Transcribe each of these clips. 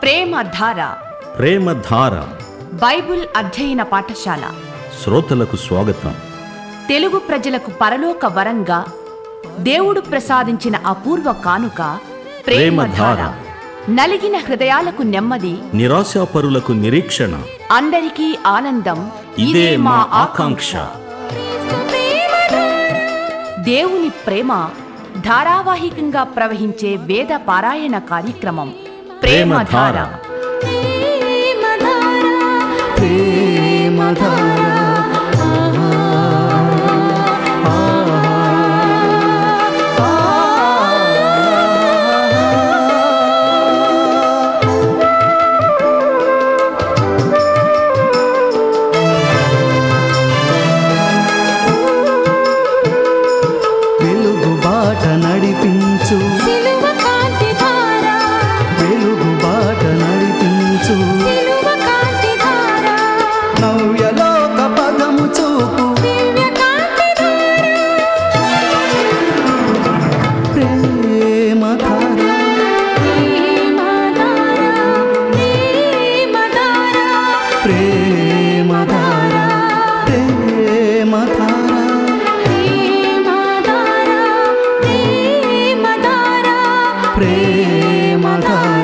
ప్రేమధార ప్రేమధార Bible అధ్యయన పాఠశాల శ్రోతలకు స్వాగతం తెలుగు ప్రజలకు పరలోక వరంగా దేవుడు ప్రసాదించిన అపూర్వ కానుక ప్రేమధార ప్రేమధార. నలిగిన హృదయాలకు నెమ్మది నిరాశాపరులకు నిరీక్షణ అందరికీ ఆనందం ఇదే మా ఆకాంక్ష దేవుని ప్రేమ ధారావాహికంగా ప్రవహించే వేద పారాయణ కార్యక్రమం ప్రేమధార వెలుగు బాట నడిపించు సిలువ కాంతి ధార వెలుగు బాట నడిపించు సిలువ కాంతి ధార నవ్యలోక పదము చూపు దివ్య కాంతి ధార ప్రేమ ధార ప్రేమ ధార ప్రేమ ధార ప్రేమ ధార ప్రేమ ధార ప్రేమ ధార ప్రేమ ధార ప్రేమ ధార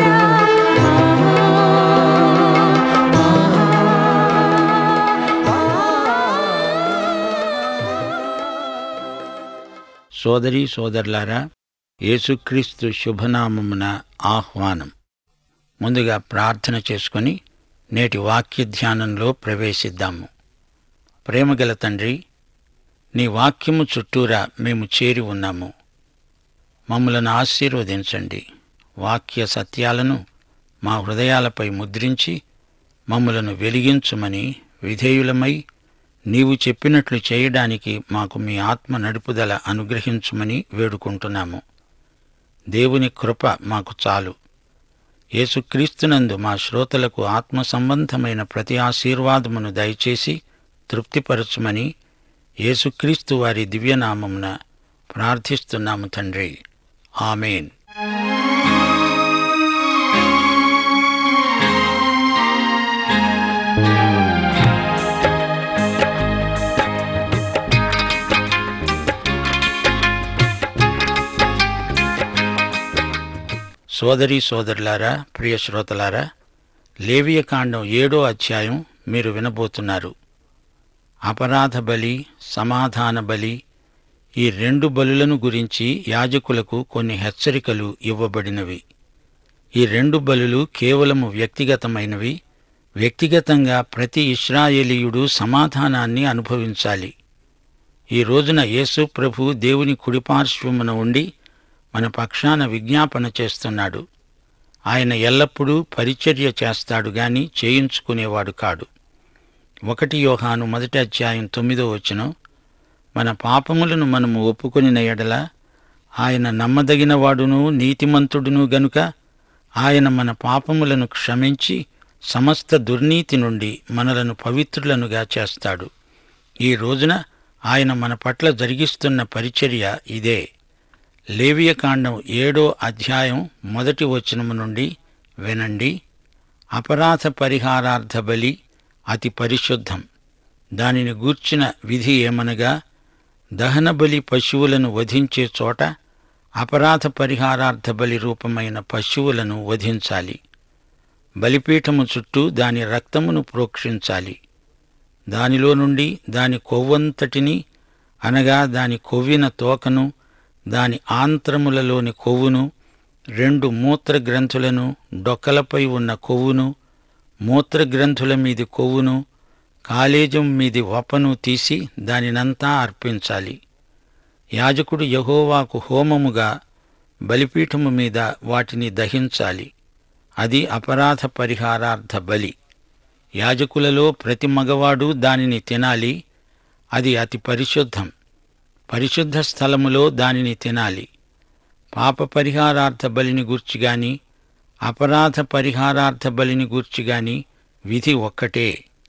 సోదరి సోదరులారా యేసుక్రీస్తు శుభనామమున ఆహ్వానం ముందుగా ప్రార్థన చేసుకొని నేటి వాక్య ధ్యానంలో ప్రవేశిద్దాము ప్రేమగల తండ్రి నీ వాక్యము చుట్టూరా మేము చేరి ఉన్నాము మమ్మలను ఆశీర్వదించండి వాక్య సత్యాలను మా హృదయాలపై ముద్రించి మమ్మలను వెలిగించుమని విధేయులమై నీవు చెప్పినట్లు చేయడానికి మాకు మీ ఆత్మ నడుపుదల అనుగ్రహించుమని వేడుకుంటున్నాము దేవుని కృప మాకు చాలు యేసుక్రీస్తునందు మా శ్రోతలకు ఆత్మ సంబంధమైన ప్రతి ఆశీర్వాదమును దయచేసి తృప్తిపరచుమని యేసుక్రీస్తు వారి దివ్యనామమున ప్రార్థిస్తున్నాము తండ్రి ఆమెన్ సోదరి సోదరులారా ప్రియ శ్రోతలారా లేవియ కాండం ఏడో అధ్యాయం మీరు వినబోతున్నారు అపరాధ బలి సమాధాన బలి ఈ రెండు బలులను గురించి యాజకులకు కొన్ని హెచ్చరికలు ఇవ్వబడినవి ఈ రెండు బలులు కేవలము వ్యక్తిగతమైనవి వ్యక్తిగతంగా ప్రతి ఇస్రాయేలీయుడు సమాధానాన్ని అనుభవించాలి ఈ రోజున యేసు ప్రభు దేవుని కుడిపార్శ్వమున ఉండి మన పక్షాన విజ్ఞాపన చేస్తున్నాడు ఆయన ఎల్లప్పుడూ పరిచర్య చేస్తాడు గాని చేయించుకునేవాడు కాడు ఒకటి యోహాను మొదటి అధ్యాయం తొమ్మిదో వచనం మన పాపములను మనము ఒప్పుకొనిన ఎడల ఆయన నమ్మదగినవాడును నీతిమంతుడును గనుక ఆయన మన పాపములను క్షమించి సమస్త దుర్నీతి నుండి మనలను పవిత్రులనుగా చేస్తాడు ఈ రోజున ఆయన మన పట్ల జరిగిస్తున్న పరిచర్య ఇదే లేవియకాండం ఏడో అధ్యాయం మొదటి వచనము నుండి వినండి అపరాధ పరిహారార్థ బలి అతి పరిశుద్ధం దానిని గూర్చిన విధి ఏమనగా దహన బలి పశువులను వధించే చోట అపరాధ పరిహారార్థ బలి రూపమైన పశువులను వధించాలి బలిపీఠము చుట్టూ దాని రక్తమును ప్రోక్షించాలి దానిలో నుండి దాని కొవ్వంతటిని అనగా దాని కొవ్విన తోకను దాని ఆంత్రములలోని కొవ్వును రెండు మూత్రగ్రంథులను డొక్కలపై ఉన్న కొవ్వును మూత్రగ్రంథుల మీది కొవ్వును కాలేజం మీది వపను తీసి దానినంతా అర్పించాలి యాజకుడు యహోవాకు హోమముగా బలిపీఠము మీద వాటిని దహించాలి అది అపరాధ పరిహారార్థ బలి యాజకులలో ప్రతి మగవాడు దానిని తినాలి అది అతి పరిశుద్ధం పరిశుద్ధ స్థలములో దానిని తినాలి పాప పరిహారార్థ బలిని గూర్చి గాని అపరాధ పరిహారార్థ బలిని గూర్చి గాని విధి ఒక్కటే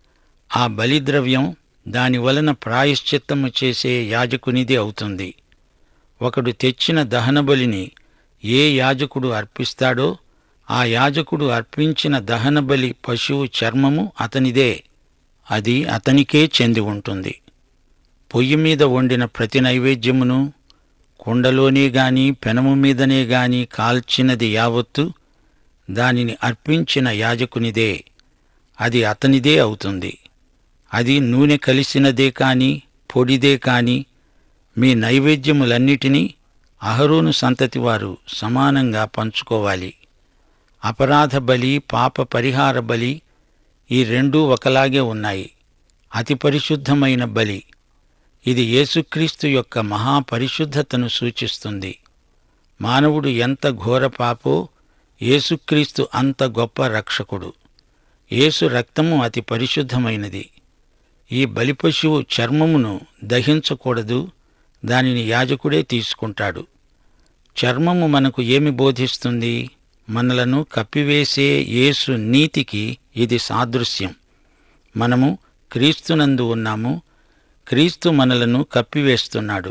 ఆ బలిద్రవ్యం దాని వలన ప్రాయశ్చిత్తము చేసే యాజకునిది అవుతుంది ఒకడు తెచ్చిన దహనబలిని ఏ యాజకుడు అర్పిస్తాడో ఆ యాజకుడు అర్పించిన దహనబలి పశువు చర్మము అతనిదే అది అతనికే చెంది ఉంటుంది పొయ్యి మీద వండిన ప్రతి నైవేద్యమును కుండలోనే గాని పెనము మీదనే గాని కాల్చినది యావత్తు దానిని అర్పించిన యాజకునిదే అది అతనిదే అవుతుంది అది నూనె కలిసినదే కాని పొడిదే కాని మీ నైవేద్యములన్నిటినీ అహరోను సంతతి వారు సమానంగా పంచుకోవాలి అపరాధ బలి పాప పరిహార బలి ఈ రెండూ ఒకలాగే ఉన్నాయి అతి పరిశుద్ధమైన బలి ఇది యేసుక్రీస్తు యొక్క మహాపరిశుద్ధతను సూచిస్తుంది మానవుడు ఎంత ఘోర పాపో యేసుక్రీస్తు అంత గొప్ప రక్షకుడు యేసు రక్తము అతి పరిశుద్ధమైనది ఈ బలిపశువు చర్మమును దహించకూడదు దానిని యాజకుడే తీసుకుంటాడు చర్మము మనకు ఏమి బోధిస్తుంది మనలను కప్పివేసే యేసు నీతికి ఇది సాదృశ్యం మనము క్రీస్తునందు ఉన్నాము క్రీస్తు మనలను కప్పివేస్తున్నాడు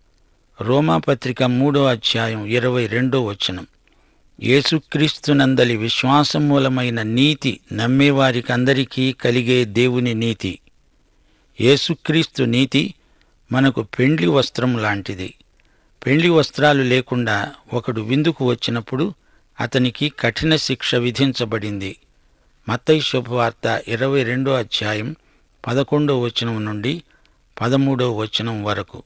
రోమాపత్రిక మూడో అధ్యాయం ఇరవై రెండో వచనం యేసుక్రీస్తునందలి విశ్వాసం మూలమైన నీతి నమ్మేవారికందరికీ కలిగే దేవుని నీతి యేసుక్రీస్తు నీతి మనకు పెండ్లి వస్త్రం లాంటిది పెండ్లి వస్త్రాలు లేకుండా ఒకడు విందుకు వచ్చినప్పుడు అతనికి కఠిన శిక్ష విధించబడింది మత్తయి శుభవార్త ఇరవై రెండో అధ్యాయం పదకొండో వచనం నుండి పదమూడో వచనం వరకు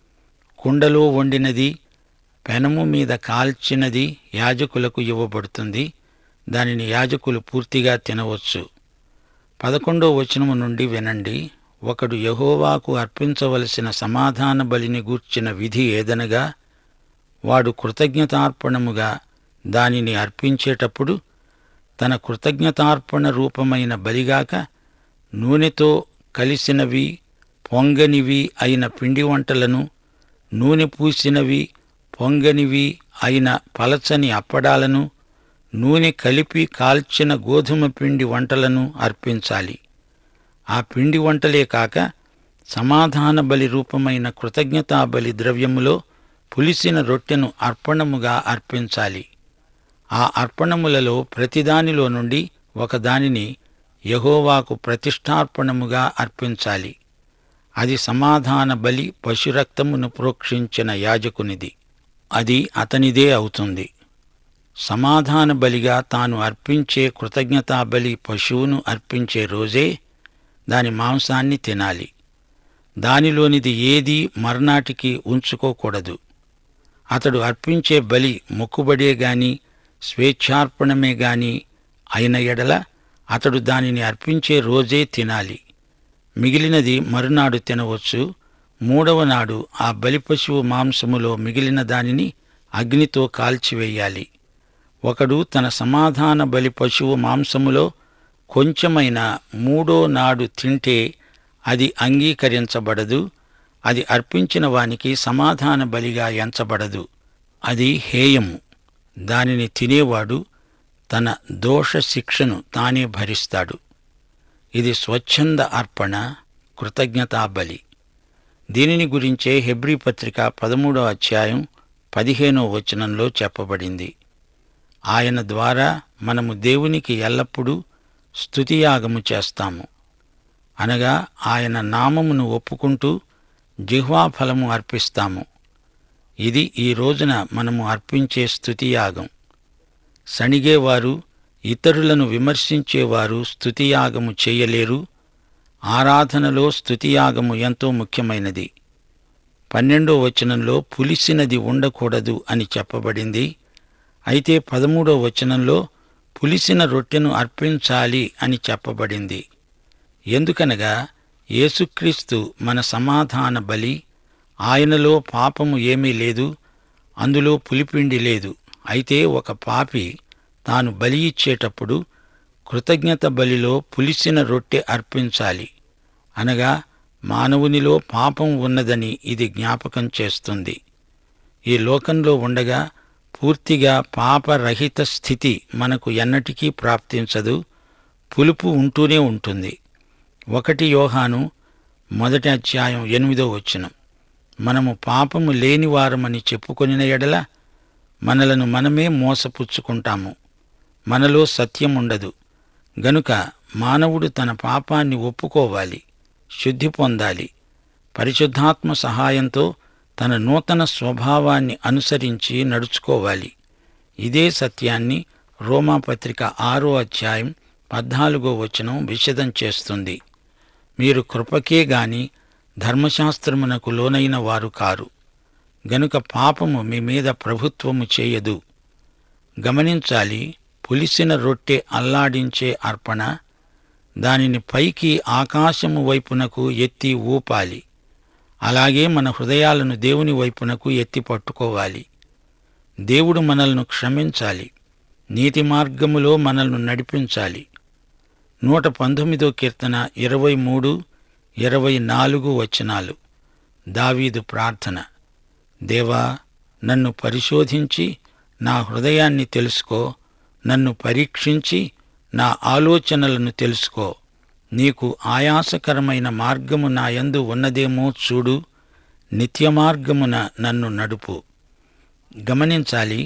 కుండలో వండినది పెనము మీద కాల్చినది యాజకులకు ఇవ్వబడుతుంది దానిని యాజకులు పూర్తిగా తినవచ్చు పదకొండో వచనము నుండి వినండి ఒకడు యహోవాకు అర్పించవలసిన సమాధాన బలిని గూర్చిన విధి ఏదనగా వాడు కృతజ్ఞతార్పణముగా దానిని అర్పించేటప్పుడు తన కృతజ్ఞతార్పణ రూపమైన బలిగాక నూనెతో కలిసినవి పొంగనివి అయిన పిండి వంటలను నూనె పూసినవి పొంగనివి అయిన పలచని అప్పడాలను నూనె కలిపి కాల్చిన గోధుమ పిండి వంటలను అర్పించాలి ఆ పిండి వంటలే కాక సమాధాన బలి రూపమైన కృతజ్ఞతా బలి ద్రవ్యములో పులిసిన రొట్టెను అర్పణముగా అర్పించాలి ఆ అర్పణములలో ప్రతిదానిలో నుండి ఒకదానిని యహోవాకు ప్రతిష్టార్పణముగా అర్పించాలి అది సమాధాన బలి పశురక్తమును ప్రోక్షించిన యాజకునిది అది అతనిదే అవుతుంది సమాధాన బలిగా తాను అర్పించే కృతజ్ఞతా బలి పశువును అర్పించే రోజే దాని మాంసాన్ని తినాలి దానిలోనిది ఏదీ మర్నాటికి ఉంచుకోకూడదు అతడు అర్పించే బలి మొక్కుబడే గాని స్వేచ్ఛార్పణమే గాని అయిన ఎడల అతడు దానిని అర్పించే రోజే తినాలి మిగిలినది మరునాడు తినవచ్చు మూడవ నాడు ఆ బలి పశువు మాంసములో మిగిలిన దానిని అగ్నితో కాల్చివేయాలి ఒకడు తన సమాధాన బలి పశువు మాంసములో కొంచెమైన మూడో నాడు తింటే అది అంగీకరించబడదు అది అర్పించిన వానికి సమాధాన బలిగా ఎంచబడదు అది హేయము దానిని తినేవాడు తన దోష శిక్షను తానే భరిస్తాడు ఇది స్వచ్ఛంద అర్పణ కృతజ్ఞతా బలి దీనిని గురించే హెబ్రీ పత్రిక పదమూడో అధ్యాయం పదిహేనో వచనంలో చెప్పబడింది ఆయన ద్వారా మనము దేవునికి ఎల్లప్పుడూ స్తుతియాగము చేస్తాము అనగా ఆయన నామమును ఒప్పుకుంటూ జిహ్వాఫలము అర్పిస్తాము ఇది ఈ రోజున మనము అర్పించే స్తుతియాగం సణిగేవారు ఇతరులను విమర్శించేవారు స్తుతియాగము చేయలేరు ఆరాధనలో స్తుతియాగము ఎంతో ముఖ్యమైనది పన్నెండో వచనంలో పులిసినది ఉండకూడదు అని చెప్పబడింది అయితే పదమూడో వచనంలో పులిసిన రొట్టెను అర్పించాలి అని చెప్పబడింది ఎందుకనగా యేసుక్రీస్తు మన సమాధాన బలి ఆయనలో పాపము ఏమీ లేదు అందులో పులిపిండి లేదు అయితే ఒక పాపి తాను బలి ఇచ్చేటప్పుడు కృతజ్ఞత బలిలో పులిసిన రొట్టె అర్పించాలి అనగా మానవునిలో పాపం ఉన్నదని ఇది జ్ఞాపకం చేస్తుంది ఈ లోకంలో ఉండగా పూర్తిగా పాపరహిత స్థితి మనకు ఎన్నటికీ ప్రాప్తించదు పులుపు ఉంటూనే ఉంటుంది ఒకటి యోహాను మొదటి అధ్యాయం ఎనిమిదో వచనం మనము పాపము లేనివారమని చెప్పుకొనిన ఎడల మనలను మనమే మోసపుచ్చుకుంటాము మనలో సత్యం ఉండదు గనుక మానవుడు తన పాపాన్ని ఒప్పుకోవాలి శుద్ధి పొందాలి పరిశుద్ధాత్మ సహాయంతో తన నూతన స్వభావాన్ని అనుసరించి నడుచుకోవాలి ఇదే సత్యాన్ని రోమాపత్రిక ఆరో అధ్యాయం పద్నాలుగో వచనం విషదం చేస్తుంది మీరు కృపకే గాని ధర్మశాస్త్రమునకు లోనైన వారు కారు గనుక పాపము మీ మీద ప్రభుత్వము చేయదు గమనించాలి పులిసిన రొట్టె అల్లాడించే అర్పణ దానిని పైకి ఆకాశము వైపునకు ఎత్తి ఊపాలి అలాగే మన హృదయాలను దేవుని వైపునకు ఎత్తి పట్టుకోవాలి దేవుడు మనల్ని క్షమించాలి నీతి మార్గములో మనల్ని నడిపించాలి నూట పంతొమ్మిదో కీర్తన ఇరవై మూడు ఇరవై నాలుగు వచనాలు దావీదు ప్రార్థన దేవా నన్ను పరిశోధించి నా హృదయాన్ని తెలుసుకో నన్ను పరీక్షించి నా ఆలోచనలను తెలుసుకో నీకు ఆయాసకరమైన మార్గము నా యందు ఉన్నదేమో చూడు నిత్య మార్గమున నన్ను నడుపు గమనించాలి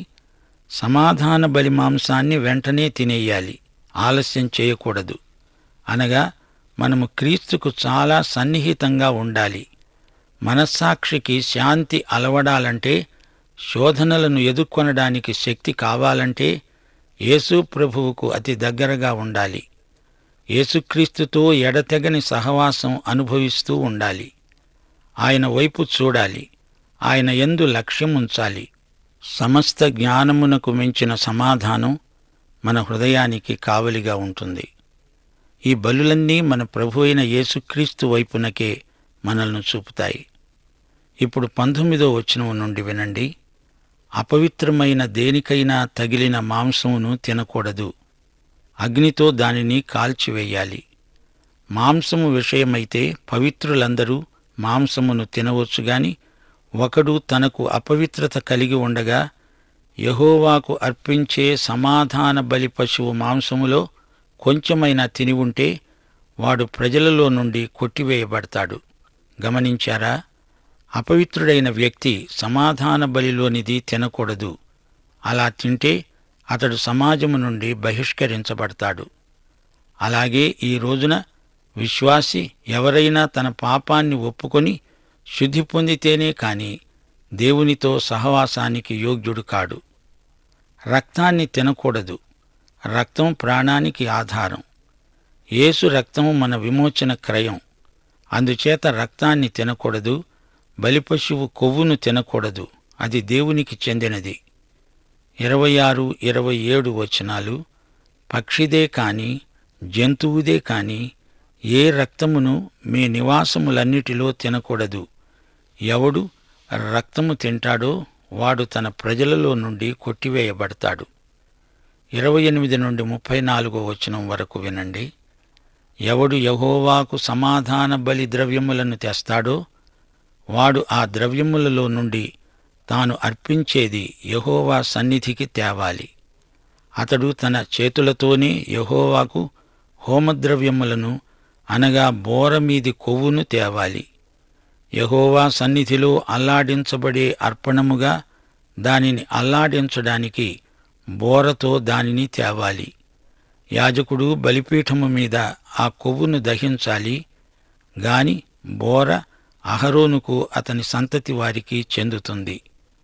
సమాధాన బలి మాంసాన్ని వెంటనే తినేయాలి ఆలస్యం చేయకూడదు అనగా మనము క్రీస్తుకు చాలా సన్నిహితంగా ఉండాలి మనస్సాక్షికి శాంతి అలవడాలంటే శోధనలను ఎదుర్కొనడానికి శక్తి కావాలంటే యేసు ప్రభువుకు అతి దగ్గరగా ఉండాలి యేసుక్రీస్తుతో ఎడతెగని సహవాసం అనుభవిస్తూ ఉండాలి ఆయన వైపు చూడాలి ఆయన ఎందు లక్ష్యముంచాలి సమస్త జ్ఞానమునకు మించిన సమాధానం మన హృదయానికి కావలిగా ఉంటుంది ఈ బలులన్నీ మన ప్రభు అయిన యేసుక్రీస్తు వైపునకే మనల్ని చూపుతాయి ఇప్పుడు పంతొమ్మిదో వచనం నుండి వినండి అపవిత్రమైన దేనికైనా తగిలిన మాంసమును తినకూడదు అగ్నితో దానిని కాల్చివేయాలి మాంసము విషయమైతే పవిత్రులందరూ మాంసమును తినవచ్చు గాని ఒకడు తనకు అపవిత్రత కలిగి ఉండగా యహోవాకు అర్పించే సమాధాన బలి పశువు మాంసములో కొంచెమైనా తిని ఉంటే వాడు ప్రజలలో నుండి కొట్టివేయబడతాడు గమనించారా అపవిత్రుడైన వ్యక్తి సమాధాన బలిలోనిది తినకూడదు అలా తింటే అతడు సమాజము నుండి బహిష్కరించబడతాడు అలాగే ఈ రోజున విశ్వాసి ఎవరైనా తన పాపాన్ని ఒప్పుకొని శుద్ధి పొందితేనే కాని దేవునితో సహవాసానికి యోగ్యుడు కాడు రక్తాన్ని తినకూడదు రక్తం ప్రాణానికి ఆధారం యేసు రక్తం మన విమోచన క్రయం అందుచేత రక్తాన్ని తినకూడదు బలిపశువు కొవ్వును తినకూడదు అది దేవునికి చెందినది ఇరవై ఆరు ఇరవై ఏడు వచనాలు పక్షిదే కాని జంతువుదే కాని ఏ రక్తమును మీ నివాసములన్నిటిలో తినకూడదు ఎవడు రక్తము తింటాడో వాడు తన ప్రజలలో నుండి కొట్టివేయబడతాడు ఇరవై ఎనిమిది నుండి ముప్పై నాలుగో వచనం వరకు వినండి ఎవడు యహోవాకు సమాధాన బలి ద్రవ్యములను తెస్తాడో వాడు ఆ ద్రవ్యములలో నుండి తాను అర్పించేది యహోవా సన్నిధికి తేవాలి అతడు తన చేతులతోనే యహోవాకు హోమద్రవ్యములను అనగా బోర మీది కొవ్వును తేవాలి యహోవా సన్నిధిలో అల్లాడించబడే అర్పణముగా దానిని అల్లాడించడానికి బోరతో దానిని తేవాలి యాజకుడు బలిపీఠము మీద ఆ కొవ్వును దహించాలి గాని బోర అహరోనుకు అతని సంతతి వారికి చెందుతుంది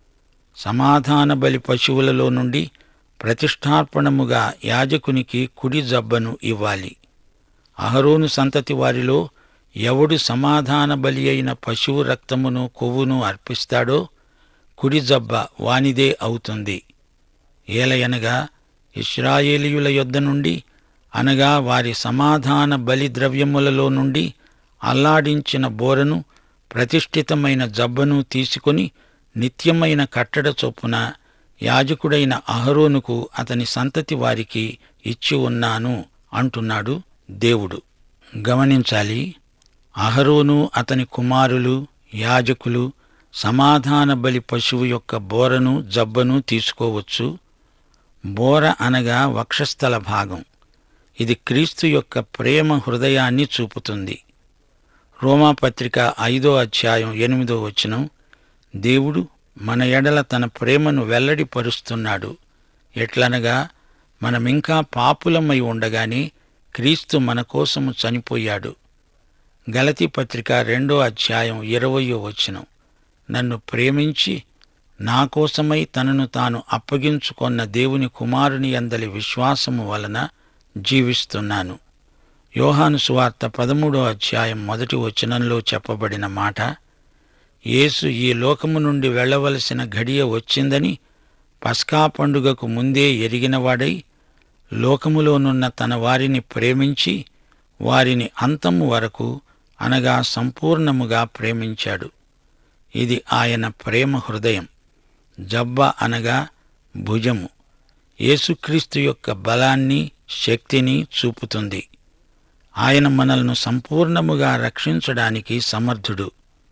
సమాధాన బలి పశువులలో నుండి ప్రతిష్టార్పణముగా యాజకునికి కుడి జబ్బను ఇవ్వాలి అహరోను సంతతి వారిలో ఎవడు సమాధాన బలి అయిన పశువు రక్తమును కొవ్వును అర్పిస్తాడో కుడి జబ్బ వానిదే అవుతుంది ఏలయనగా ఇస్రాయేలీయుల యొద్ద నుండి అనగా వారి సమాధాన బలి ద్రవ్యములలో నుండి అల్లాడించిన బోరను ప్రతిష్ఠితమైన జబ్బను తీసుకొని నిత్యమైన కట్టడ చొప్పున యాజకుడైన అహరోనుకు అతని సంతతి వారికి ఇచ్చి ఉన్నాను అంటున్నాడు దేవుడు గమనించాలి అహరోను అతని కుమారులు యాజకులు సమాధాన బలి పశువు యొక్క బోరను జబ్బను తీసుకోవచ్చు బోర అనగా వక్షస్థల భాగం ఇది క్రీస్తు యొక్క ప్రేమ హృదయాన్ని చూపుతుంది రోమాపత్రిక ఐదో అధ్యాయం ఎనిమిదో వచనం దేవుడు మన ఎడల తన ప్రేమను వెల్లడిపరుస్తున్నాడు ఎట్లనగా మనమింకా పాపులమై ఉండగానే క్రీస్తు మన కోసము చనిపోయాడు గలతి పత్రిక రెండో అధ్యాయం ఇరవయో వచనం నన్ను ప్రేమించి నా కోసమై తనను తాను అప్పగించుకొన్న దేవుని కుమారుని అందలి విశ్వాసము వలన జీవిస్తున్నాను యోహాను సువార్త పదమూడో అధ్యాయం మొదటి వచనంలో చెప్పబడిన మాట యేసు ఈ లోకము నుండి వెళ్ళవలసిన ఘడియ వచ్చిందని పస్కా పండుగకు ముందే ఎరిగినవాడై లోకములోనున్న తన వారిని ప్రేమించి వారిని అంతము వరకు అనగా సంపూర్ణముగా ప్రేమించాడు ఇది ఆయన ప్రేమ హృదయం జబ్బ అనగా భుజము యేసుక్రీస్తు యొక్క బలాన్ని శక్తిని చూపుతుంది ఆయన మనల్ని సంపూర్ణముగా రక్షించడానికి సమర్థుడు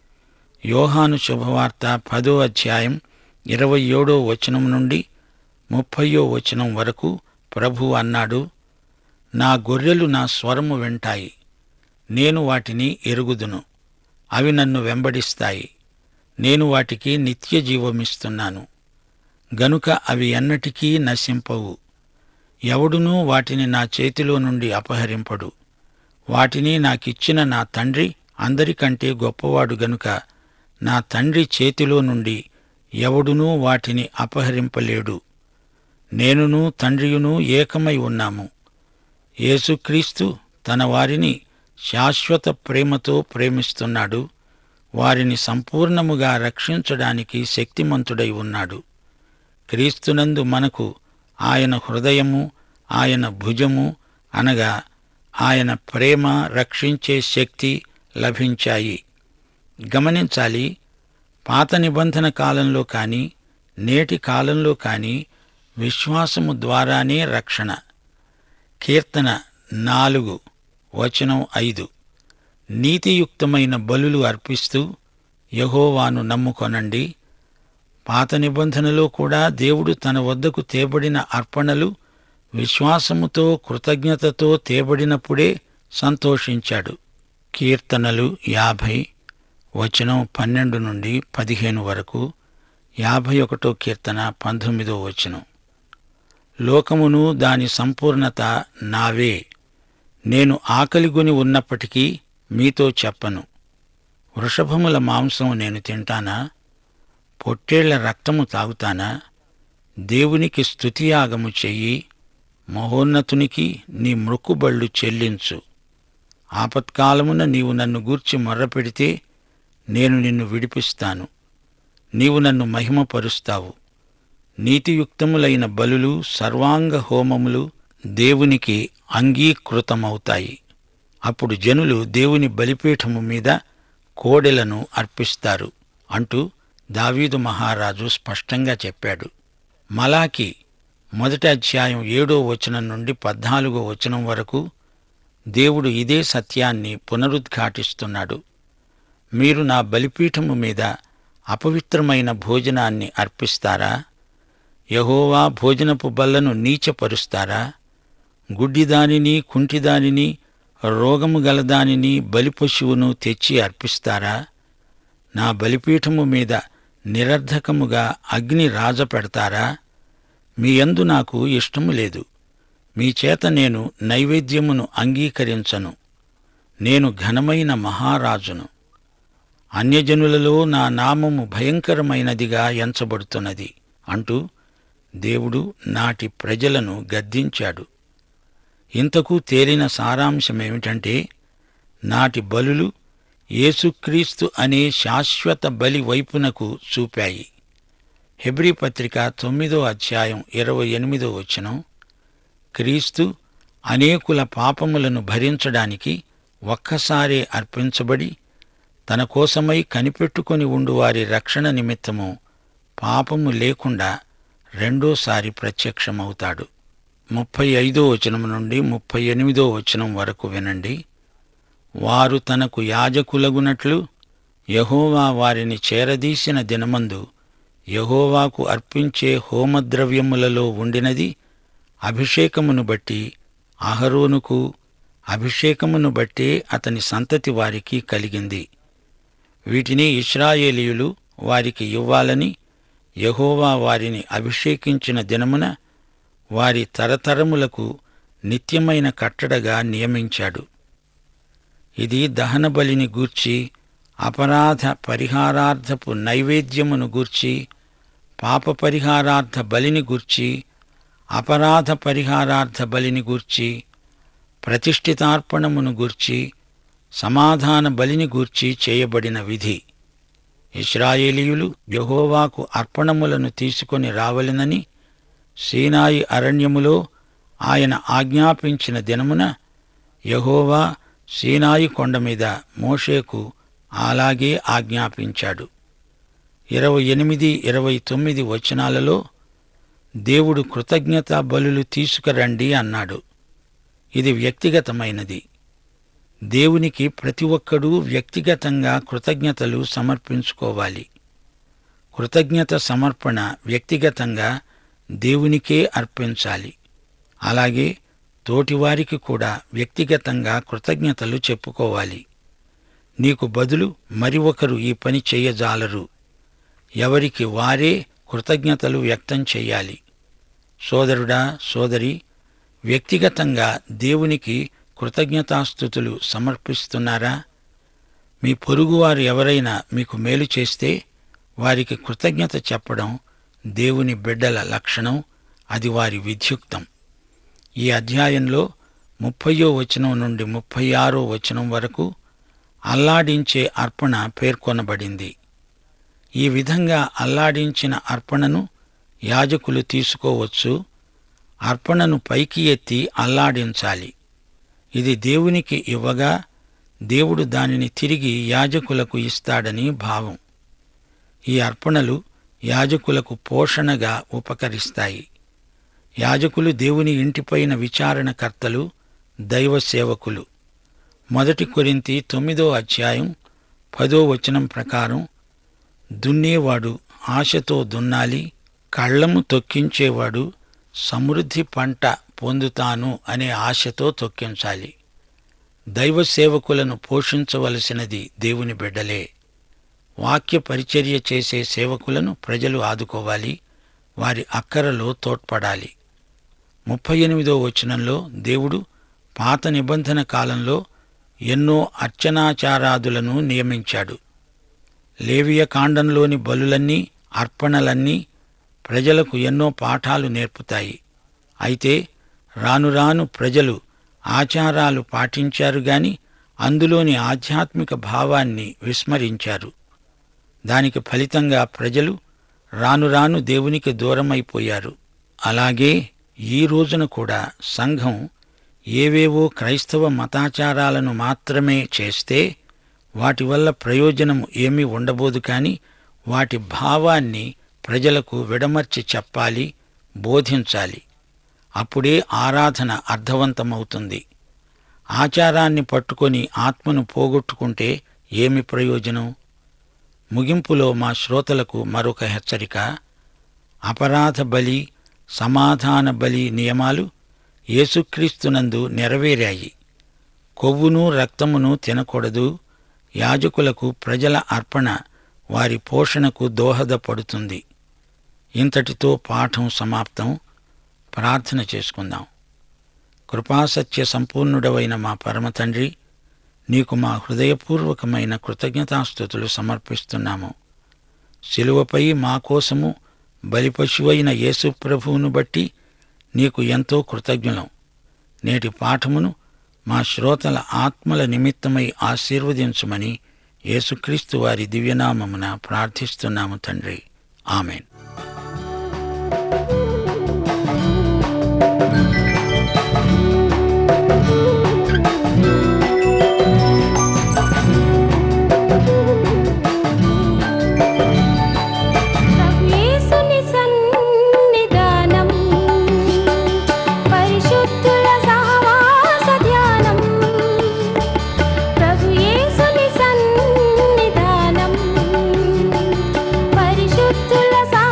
యోహాను శుభవార్త పదో అధ్యాయం ఇరవై ఏడో వచనం నుండి ముప్పయో వచనం వరకు ప్రభు అన్నాడు నా గొర్రెలు నా స్వరము వింటాయి నేను వాటిని ఎరుగుదును అవి నన్ను వెంబడిస్తాయి నేను వాటికి నిత్య జీవమిస్తున్నాను గనుక అవి ఎన్నటికీ నశింపవు ఎవడునూ వాటిని నా చేతిలో నుండి అపహరింపడు వాటిని నాకిచ్చిన నా తండ్రి అందరికంటే గొప్పవాడు గనుక నా తండ్రి చేతిలో నుండి ఎవడునూ వాటిని అపహరింపలేడు నేనును తండ్రియును ఏకమై ఉన్నాము యేసుక్రీస్తు తన వారిని శాశ్వత ప్రేమతో ప్రేమిస్తున్నాడు వారిని సంపూర్ణముగా రక్షించడానికి శక్తిమంతుడై ఉన్నాడు క్రీస్తునందు మనకు ఆయన హృదయము ఆయన భుజము అనగా ఆయన ప్రేమ రక్షించే శక్తి లభించాయి గమనించాలి పాత నిబంధన కాలంలో కానీ నేటి కాలంలో కానీ విశ్వాసము ద్వారానే రక్షణ కీర్తన నాలుగు వచనం ఐదు నీతియుక్తమైన బలులు అర్పిస్తూ యహోవాను నమ్ముకొనండి పాత నిబంధనలో కూడా దేవుడు తన వద్దకు తేబడిన అర్పణలు విశ్వాసముతో కృతజ్ఞతతో తేబడినప్పుడే సంతోషించాడు కీర్తనలు యాభై వచనం పన్నెండు నుండి పదిహేను వరకు యాభై ఒకటో కీర్తన పంతొమ్మిదో వచనం లోకమును దాని సంపూర్ణత నావే నేను ఆకలిగొని ఉన్నప్పటికీ మీతో చెప్పను వృషభముల మాంసం నేను తింటానా పొట్టేళ్ల రక్తము తాగుతానా దేవునికి స్తుతియాగము చెయ్యి మహోన్నతునికి నీ మృక్కుబళ్ళు చెల్లించు ఆపత్కాలమున నీవు నన్ను గూర్చి మొర్రపెడితే నేను నిన్ను విడిపిస్తాను నీవు నన్ను మహిమపరుస్తావు నీతియుక్తములైన బలులు సర్వాంగ హోమములు దేవునికి అంగీకృతమవుతాయి అప్పుడు జనులు దేవుని బలిపీఠము మీద కోడెలను అర్పిస్తారు అంటూ దావీదు మహారాజు స్పష్టంగా చెప్పాడు మలాకి మొదటి అధ్యాయం ఏడో వచనం నుండి పద్నాలుగో వచనం వరకు దేవుడు ఇదే సత్యాన్ని పునరుద్ఘాటిస్తున్నాడు మీరు నా బలిపీఠము మీద అపవిత్రమైన భోజనాన్ని అర్పిస్తారా యహోవా భోజనపు బల్లను నీచపరుస్తారా గుడ్డిదానిని కుంటిదానిని రోగము గలదానిని బలిపశువును తెచ్చి అర్పిస్తారా నా బలిపీఠము మీద నిరర్ధకముగా అగ్ని రాజ పెడతారా మీ యందు నాకు ఇష్టము లేదు మీ చేత నేను నైవేద్యమును అంగీకరించను నేను ఘనమైన మహారాజును అన్యజనులలో నా నామము భయంకరమైనదిగా ఎంచబడుతున్నది అంటూ దేవుడు నాటి ప్రజలను గద్దించాడు ఇంతకు తేలిన సారాంశమేమిటంటే నాటి బలులు యేసుక్రీస్తు అనే శాశ్వత బలి వైపునకు చూపాయి హెబ్రీ పత్రిక తొమ్మిదో అధ్యాయం ఇరవై ఎనిమిదో వచనం క్రీస్తు అనేకుల పాపములను భరించడానికి ఒక్కసారే అర్పించబడి తన కోసమై కనిపెట్టుకొని ఉండు వారి రక్షణ నిమిత్తము పాపము లేకుండా రెండోసారి ప్రత్యక్షమవుతాడు ముప్పై ఐదో వచనం నుండి ముప్పై ఎనిమిదో వచనం వరకు వినండి వారు తనకు యాజకులగునట్లు యహోవా వారిని చేరదీసిన దినమందు యహోవాకు అర్పించే హోమద్రవ్యములలో ఉండినది అభిషేకమును బట్టి అహరోనుకు అభిషేకమును బట్టే అతని సంతతి వారికి కలిగింది వీటిని ఇస్రాయేలీయులు వారికి ఇవ్వాలని యహోవా వారిని అభిషేకించిన దినమున వారి తరతరములకు నిత్యమైన కట్టడగా నియమించాడు ఇది దహన బలిని గూర్చి అపరాధ పరిహారార్థపు నైవేద్యమును గూర్చి పాప పరిహారార్థ బలిని గూర్చి అపరాధ పరిహారార్థ బలిని గూర్చి ప్రతిష్ఠితార్పణమును గూర్చి సమాధాన బలిని గూర్చి చేయబడిన విధి ఇస్రాయేలీయులు యెహోవాకు అర్పణములను తీసుకొని రావలెనని సీనాయి అరణ్యములో ఆయన ఆజ్ఞాపించిన దినమున యెహోవా సీనాయి కొండ మీద మోషేకు అలాగే ఆజ్ఞాపించాడు ఇరవై ఎనిమిది ఇరవై తొమ్మిది వచనాలలో దేవుడు కృతజ్ఞతా బలులు తీసుకురండి అన్నాడు ఇది వ్యక్తిగతమైనది దేవునికి ప్రతి ఒక్కడూ వ్యక్తిగతంగా కృతజ్ఞతలు సమర్పించుకోవాలి కృతజ్ఞత సమర్పణ వ్యక్తిగతంగా దేవునికే అర్పించాలి అలాగే తోటివారికి కూడా వ్యక్తిగతంగా కృతజ్ఞతలు చెప్పుకోవాలి నీకు బదులు మరి ఒకరు ఈ పని చేయజాలరు ఎవరికి వారే కృతజ్ఞతలు వ్యక్తం చెయ్యాలి సోదరుడా సోదరి వ్యక్తిగతంగా దేవునికి కృతజ్ఞతాస్థుతులు సమర్పిస్తున్నారా మీ పొరుగువారు ఎవరైనా మీకు మేలు చేస్తే వారికి కృతజ్ఞత చెప్పడం దేవుని బిడ్డల లక్షణం అది వారి విధ్యుక్తం ఈ అధ్యాయంలో ముప్పయో వచనం నుండి ముప్పై ఆరో వచనం వరకు అల్లాడించే అర్పణ పేర్కొనబడింది ఈ విధంగా అల్లాడించిన అర్పణను యాజకులు తీసుకోవచ్చు అర్పణను పైకి ఎత్తి అల్లాడించాలి ఇది దేవునికి ఇవ్వగా దేవుడు దానిని తిరిగి యాజకులకు ఇస్తాడని భావం ఈ అర్పణలు యాజకులకు పోషణగా ఉపకరిస్తాయి యాజకులు దేవుని ఇంటిపైన విచారణకర్తలు దైవ సేవకులు మొదటి కొరింతి తొమ్మిదో అధ్యాయం పదో వచనం ప్రకారం దున్నేవాడు ఆశతో దున్నాలి కళ్ళము తొక్కించేవాడు సమృద్ధి పంట పొందుతాను అనే ఆశతో తొక్కించాలి దైవ సేవకులను పోషించవలసినది దేవుని బిడ్డలే వాక్య పరిచర్య చేసే సేవకులను ప్రజలు ఆదుకోవాలి వారి అక్కరలో తోడ్పడాలి ముప్పై ఎనిమిదో వచనంలో దేవుడు పాత నిబంధన కాలంలో ఎన్నో అర్చనాచారాదులను నియమించాడు లేవియ కాండంలోని బలులన్నీ అర్పణలన్నీ ప్రజలకు ఎన్నో పాఠాలు నేర్పుతాయి అయితే రాను రాను ప్రజలు ఆచారాలు పాటించారు గాని అందులోని ఆధ్యాత్మిక భావాన్ని విస్మరించారు దానికి ఫలితంగా ప్రజలు రాను రాను దేవునికి దూరమైపోయారు అలాగే ఈ రోజున కూడా సంఘం ఏవేవో క్రైస్తవ మతాచారాలను మాత్రమే చేస్తే వాటి వల్ల ప్రయోజనం ఏమీ ఉండబోదు కాని వాటి భావాన్ని ప్రజలకు విడమర్చి చెప్పాలి బోధించాలి అప్పుడే ఆరాధన అర్థవంతమవుతుంది ఆచారాన్ని పట్టుకొని ఆత్మను పోగొట్టుకుంటే ఏమి ప్రయోజనం ముగింపులో మా శ్రోతలకు మరొక హెచ్చరిక అపరాధ బలి సమాధాన బలి నియమాలు యేసుక్రీస్తునందు నెరవేరాయి కొవ్వును రక్తమును తినకూడదు యాజకులకు ప్రజల అర్పణ వారి పోషణకు దోహదపడుతుంది ఇంతటితో పాఠం సమాప్తం ప్రార్థన చేసుకుందాం కృపాసత్య సంపూర్ణుడవైన మా పరమతండ్రి నీకు మా హృదయపూర్వకమైన కృతజ్ఞతాస్థుతులు సమర్పిస్తున్నాము శిలువపై మా కోసము బలిపశువైన యేసు ప్రభువును బట్టి నీకు ఎంతో కృతజ్ఞులం నేటి పాఠమును మా శ్రోతల ఆత్మల నిమిత్తమై ఆశీర్వదించమని యేసుక్రీస్తు వారి దివ్యనామమున ప్రార్థిస్తున్నాము తండ్రి ఆమెన్ యేసుని సన్నిధానం పరిశుద్ధుల సహవాస ధ్యానం ప్రభు యేసుని సన్నిధానం పరిశుద్ధుల సహవాస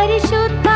పరిశుద్ధ